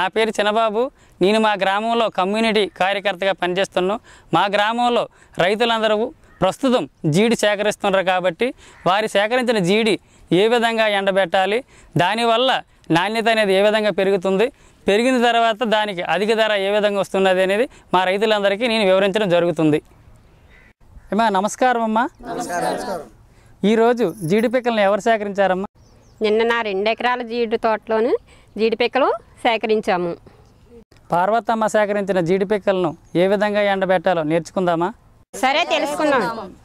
నా పేరు చిన్నబాబు నేను మా గ్రామంలో కమ్యూనిటీ కార్యకర్తగా పనిచేస్తున్నాను మా గ్రామంలో రైతులందరూ ప్రస్తుతం జీడి సేకరిస్తున్నారు కాబట్టి వారి సేకరించిన జీడి ఏ విధంగా ఎండబెట్టాలి దానివల్ల నాణ్యత అనేది ఏ విధంగా పెరుగుతుంది పెరిగిన తర్వాత దానికి అధిక ధర ఏ విధంగా వస్తున్నది అనేది మా రైతులందరికీ నేను వివరించడం జరుగుతుంది అమ్మా నమస్కారం అమ్మా ఈరోజు జీడి పిక్కలను ఎవరు సేకరించారమ్మా నిన్న నా రెండు ఎకరాల జీడి తోటలోను జీడి పిక్కలు సేకరించాము పార్వతమ్మ సేకరించిన జీడి పిక్కలను ఏ విధంగా ఎండబెట్టాలో నేర్చుకుందామా సరే తెలుసుకుందాం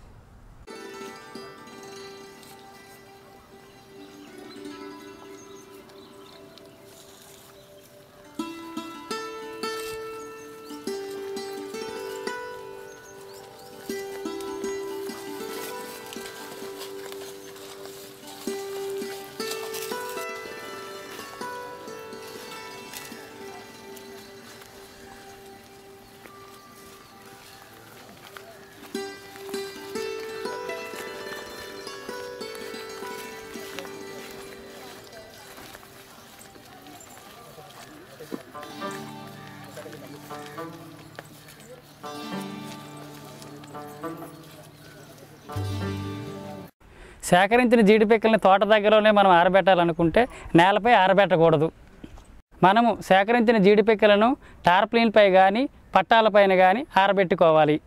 సేకరించిన జీడి పిక్కల్ని తోట దగ్గరలోనే మనం ఆరబెట్టాలనుకుంటే నేలపై ఆరబెట్టకూడదు మనము సేకరించిన జీడి పిక్కలను టార్ప్లిన్పై కానీ పట్టాలపైన కానీ ఆరబెట్టుకోవాలి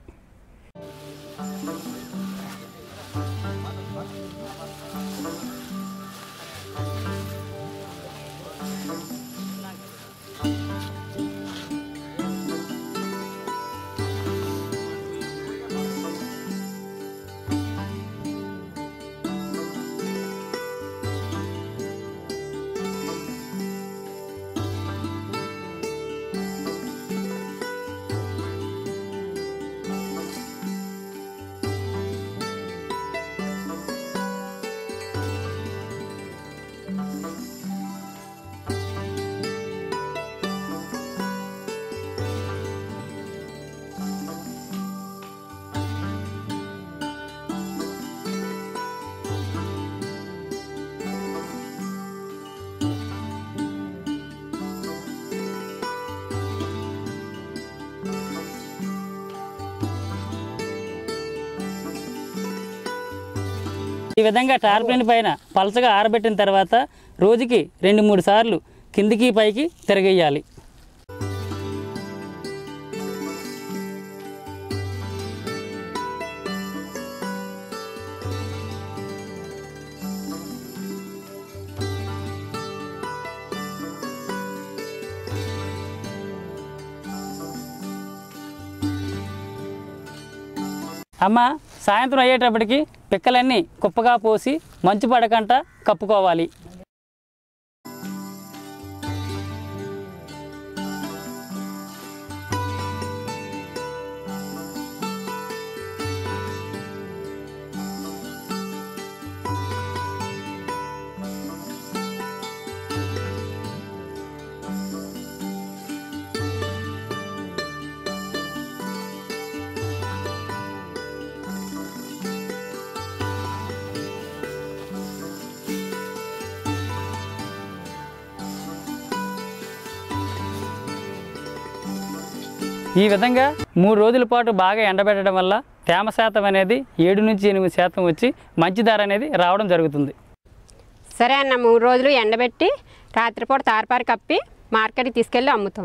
ఈ విధంగా టార్ప్లిన్ పైన పలచగా ఆరబెట్టిన తర్వాత రోజుకి రెండు మూడు సార్లు కిందికి పైకి తిరగేయాలి అమ్మ సాయంత్రం అయ్యేటప్పటికి పిక్కలన్నీ కుప్పగా పోసి మంచు పడకంట కప్పుకోవాలి ఈ విధంగా మూడు రోజుల పాటు బాగా ఎండబెట్టడం వల్ల తేమ శాతం అనేది ఏడు నుంచి ఎనిమిది శాతం వచ్చి మంచి ధర అనేది రావడం జరుగుతుంది సరే అన్న మూడు రోజులు ఎండబెట్టి రాత్రిపూట తారపారి కప్పి మార్కెట్కి తీసుకెళ్ళి అమ్ముతాం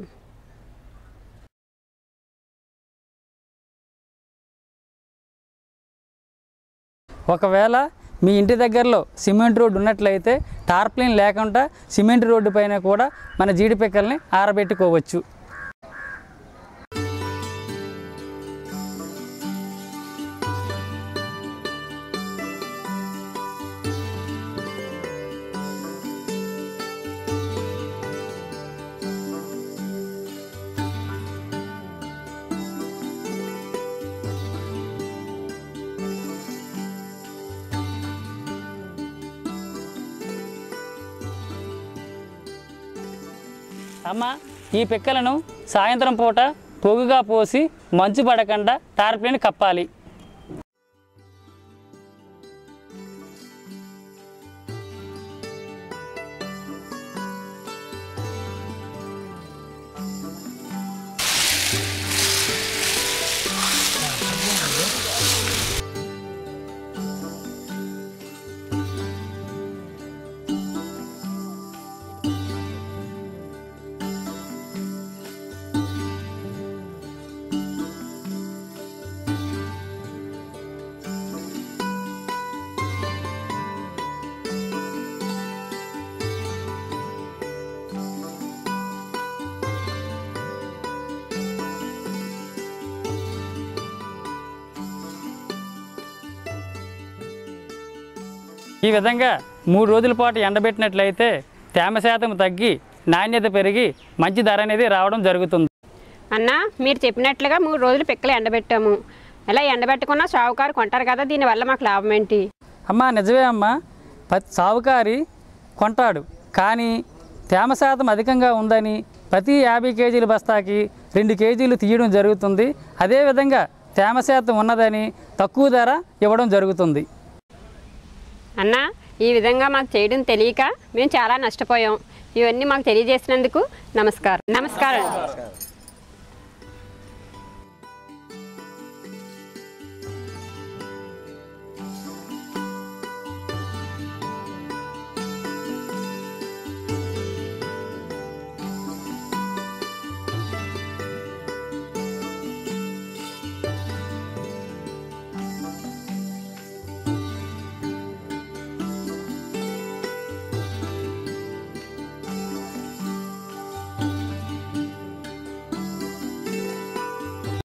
ఒకవేళ మీ ఇంటి దగ్గరలో సిమెంట్ రోడ్డు ఉన్నట్లయితే టార్ప్లిన్ లేకుండా సిమెంట్ రోడ్డు పైన కూడా మన జీడి పిక్కల్ని ఆరబెట్టుకోవచ్చు అమ్మ ఈ పిక్కలను సాయంత్రం పూట పొగుగా పోసి మంచు పడకుండా టార్ప్లిన్ కప్పాలి ఈ విధంగా మూడు రోజుల పాటు ఎండబెట్టినట్లయితే తేమ శాతం తగ్గి నాణ్యత పెరిగి మంచి ధర అనేది రావడం జరుగుతుంది అన్న మీరు చెప్పినట్లుగా మూడు రోజులు పిక్కలు ఎండబెట్టాము ఇలా ఎండబెట్టకున్నా షావుకారు కొంటారు కదా దీనివల్ల మాకు లాభం ఏంటి అమ్మా నిజమే అమ్మా ప్రతి సావుకారి కొంటాడు కానీ తేమ శాతం అధికంగా ఉందని ప్రతి యాభై కేజీల బస్తాకి రెండు కేజీలు తీయడం జరుగుతుంది అదేవిధంగా తేమ శాతం ఉన్నదని తక్కువ ధర ఇవ్వడం జరుగుతుంది అన్న ఈ విధంగా మాకు చేయడం తెలియక మేము చాలా నష్టపోయాం ఇవన్నీ మాకు తెలియజేసినందుకు నమస్కారం నమస్కారం